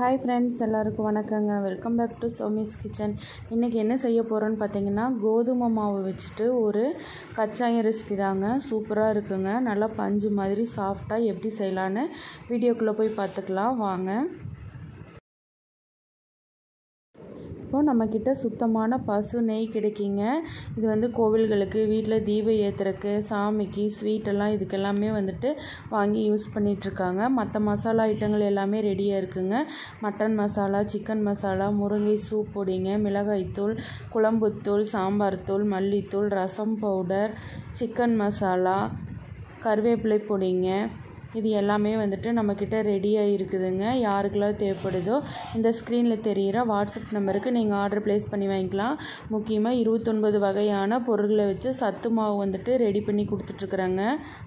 hi friends எல்லாருக்கும் வணக்கங்க welcome back to Somi's kitchen இன்றைக்கி என்ன செய்ய போகிறோன்னு பார்த்தீங்கன்னா கோதுமை மாவு வச்சுட்டு ஒரு கச்சாயம் ரெசிபி தாங்க சூப்பராக இருக்குங்க நல்லா பஞ்சு மாதிரி சாஃப்டாக எப்படி செய்யலான்னு வீடியோக்குள்ளே போய் பார்த்துக்கலாம் வாங்க இப்போது நம்மக்கிட்ட சுத்தமான பசு நெய் கிடைக்குங்க இது வந்து கோவில்களுக்கு வீட்டில் தீபம் ஏற்றுறக்கு சாமிக்கு ஸ்வீட்டெல்லாம் இதுக்கெல்லாமே வந்துட்டு வாங்கி யூஸ் பண்ணிகிட்ருக்காங்க மற்ற மசாலா ஐட்டங்கள் எல்லாமே ரெடியாக இருக்குங்க மட்டன் மசாலா சிக்கன் மசாலா முருங்கை சூப் பொடிங்க மிளகாய்த்தூள் குழம்புத்தூள் சாம்பார் தூள் மல்லித்தூள் ரசம் பவுடர் சிக்கன் மசாலா கருவேப்பிலை பொடிங்க இது எல்லாமே வந்துட்டு நம்மக்கிட்ட ரெடியாக இருக்குதுங்க யாருக்கெல்லாம் தேவைப்படுதோ இந்த ஸ்க்ரீனில் தெரிகிற வாட்ஸ்அப் நம்பருக்கு நீங்கள் ஆர்டர் ப்ளேஸ் பண்ணி வாங்கிக்கலாம் முக்கியமாக இருபத்தொன்பது வகையான பொருட்களை வச்சு சத்து மாவு வந்துட்டு ரெடி பண்ணி கொடுத்துட்ருக்குறாங்க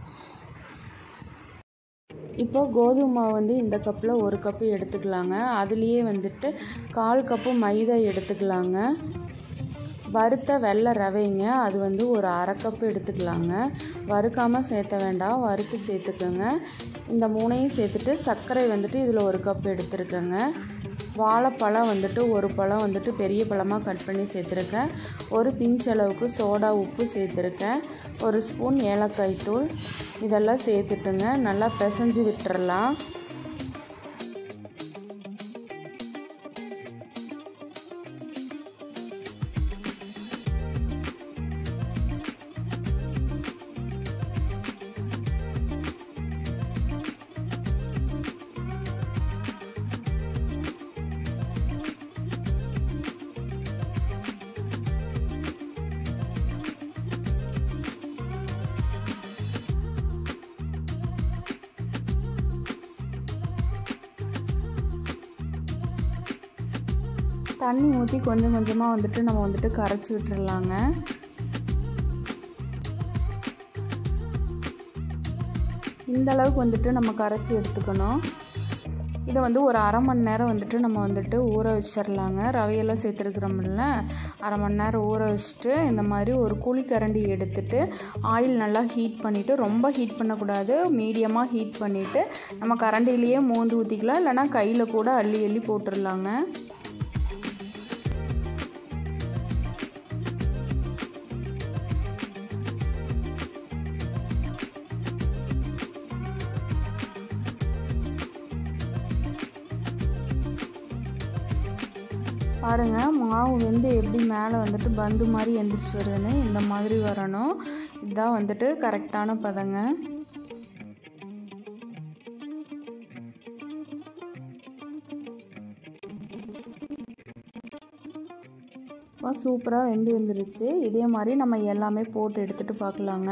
இப்போது கோதுமை மாவு வந்து இந்த கப்பில் ஒரு கப்பு எடுத்துக்கலாங்க அதுலேயே வந்துட்டு கால் கப்பு மைதா எடுத்துக்கலாங்க வறுத்த வெள்ளை ரவைங்க அது வந்து ஒரு அரை கப்பு எடுத்துக்கலாங்க வறுக்காமல் சேர்த்த வேண்டாம் வறுத்து சேர்த்துக்கோங்க இந்த மூணையும் சேர்த்துட்டு சர்க்கரை வந்துட்டு இதில் ஒரு கப் எடுத்துருக்கேங்க வாழைப்பழம் வந்துட்டு ஒரு பழம் வந்துட்டு பெரிய பழமாக கட் பண்ணி சேர்த்துருக்கேன் ஒரு பிஞ்ச் அளவுக்கு சோடா உப்பு சேர்த்துருக்கேன் ஒரு ஸ்பூன் ஏலக்காய் தூள் இதெல்லாம் சேர்த்துட்டுங்க நல்லா பிசைஞ்சு விட்டுறலாம் தண்ணி ஊற்றி கொஞ்சம் கொஞ்சமாக வந்துட்டு நம்ம வந்துட்டு கரைச்சி விட்டுறலாங்க இந்த அளவுக்கு வந்துட்டு நம்ம கரைச்சி எடுத்துக்கணும் இதை வந்து ஒரு அரை மணி நேரம் வந்துட்டு நம்ம வந்துட்டு ஊற வச்சிடலாங்க ரவையெல்லாம் சேர்த்துருக்குறோம்ல அரை மணி நேரம் ஊற வச்சுட்டு இந்த மாதிரி ஒரு குழிக்கரண்டி எடுத்துட்டு ஆயில் நல்லா ஹீட் பண்ணிவிட்டு ரொம்ப ஹீட் பண்ணக்கூடாது மீடியமாக ஹீட் பண்ணிவிட்டு நம்ம கரண்டிலேயே மோந்து ஊற்றிக்கலாம் இல்லைனா கையில் கூட அள்ளி அள்ளி போட்டுடலாங்க பாருங்கள் மாவு வந்து எப்படி மேலே வந்துட்டு பந்து மாதிரி எந்திரிச்சு வருதுன்னு இந்த மாதிரி வரணும் இதுதான் வந்துட்டு கரெக்டான பதங்க இப்போ சூப்பராக வெந்து வந்துருச்சு இதே மாதிரி நம்ம எல்லாமே போட்டு எடுத்துகிட்டு பார்க்கலாங்க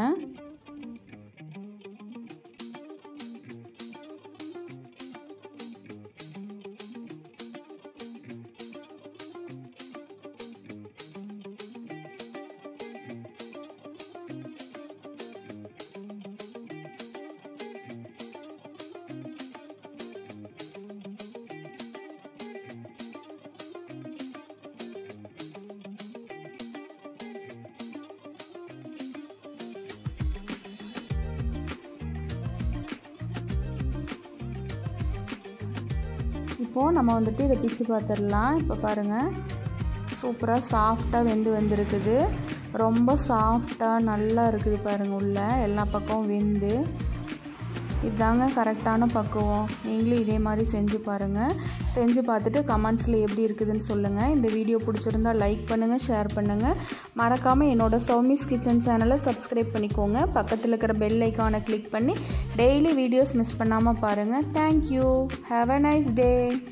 இப்போது நம்ம வந்துட்டு இதை பிச்சு பார்த்துடலாம் இப்போ பாருங்கள் சூப்பராக சாஃப்டாக வெந்து வந்திருக்குது ரொம்ப சாஃப்டாக நல்லா இருக்குது பாருங்கள் உள்ள எல்லா பக்கமும் வெந்து இதாங்க கரெக்டான பக்குவம் நீங்களும் இதே மாதிரி செஞ்சு பாருங்கள் செஞ்சு பார்த்துட்டு கமெண்ட்ஸில் எப்படி இருக்குதுன்னு சொல்லுங்கள் இந்த வீடியோ பிடிச்சிருந்தா லைக் பண்ணுங்கள் ஷேர் பண்ணுங்கள் மறக்காமல் என்னோடய சௌமிஸ் கிச்சன் சேனலை சப்ஸ்கிரைப் பண்ணிக்கோங்க பக்கத்தில் இருக்கிற பெல் ஐக்கானை கிளிக் பண்ணி டெய்லி வீடியோஸ் மிஸ் பண்ணாமல் பாருங்கள் thank you have a nice day